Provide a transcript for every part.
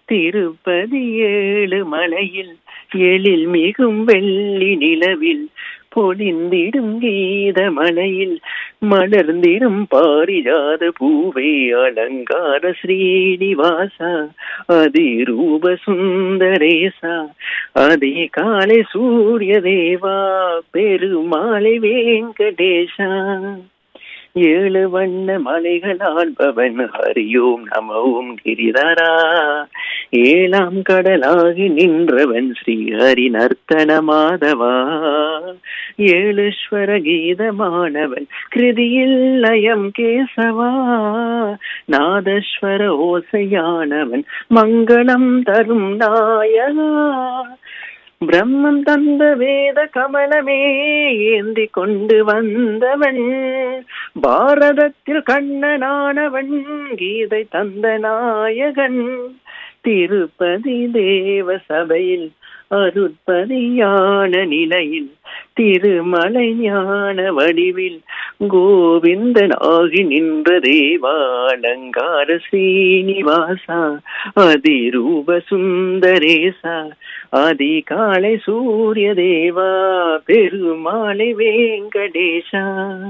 திருப்பதி ஏழு மலையில் எழில் மிகும் வெள்ளி நிலவில் பொழிந்திடும் கீத மலையில் மலர்ந்திடும் பாரிஜாத பூவே அலங்கார ஸ்ரீனிவாசா அதிரூப சுந்தரேசா அதே காலை சூரிய தேவா பெருமாளை வேங்கடேஷா ஏழு வண்ண மலைகள் ஆள்பவன் ஹரியோம் நமவும் கிரிதரா ஏழாம் கடலாகி நின்றவன் ஸ்ரீ ஹரி நர்த்தன மாதவா ஏழுஸ்வர கீதமானவன் கிருதியில் லயம் கேசவா நாதஸ்வர ஓசையானவன் மங்களம் தரும் நாயகா பிரம்மம் தந்த வேத கமலமே ஏந்தி கொண்டு வந்தவன் பாரதத்தில் கண்ணனானவன் கீதை தந்த நாயகன் திருப்பதி தேவ சபையில் அருட்பதியான நிலையில் திருமலை ஞான வடிவில் கோவிந்தன் ஆகி நின்ற தேவாலங்கார ஸ்ரீனிவாசா அதிரூப சுந்தரேசா அதிகாலை சூரிய தேவா பெருமாளை வேங்கடேஷா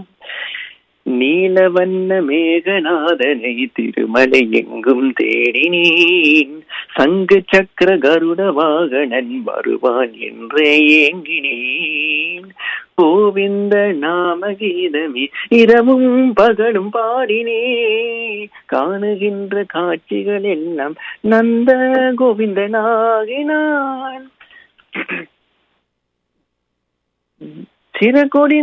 நீலவண்ண மேகநாதனை திருமலை எங்கும் தேடினேன் சங்கு சக்கர கருட வாகனன் வருவான் என்றே ஏங்கினேன் கோவிந்த நாம கீதமே இரவும் பகலும் பாடினே காணுகின்ற காட்சிகள் எல்லாம் நந்த கோவிந்தனாகினான் சிறகொடி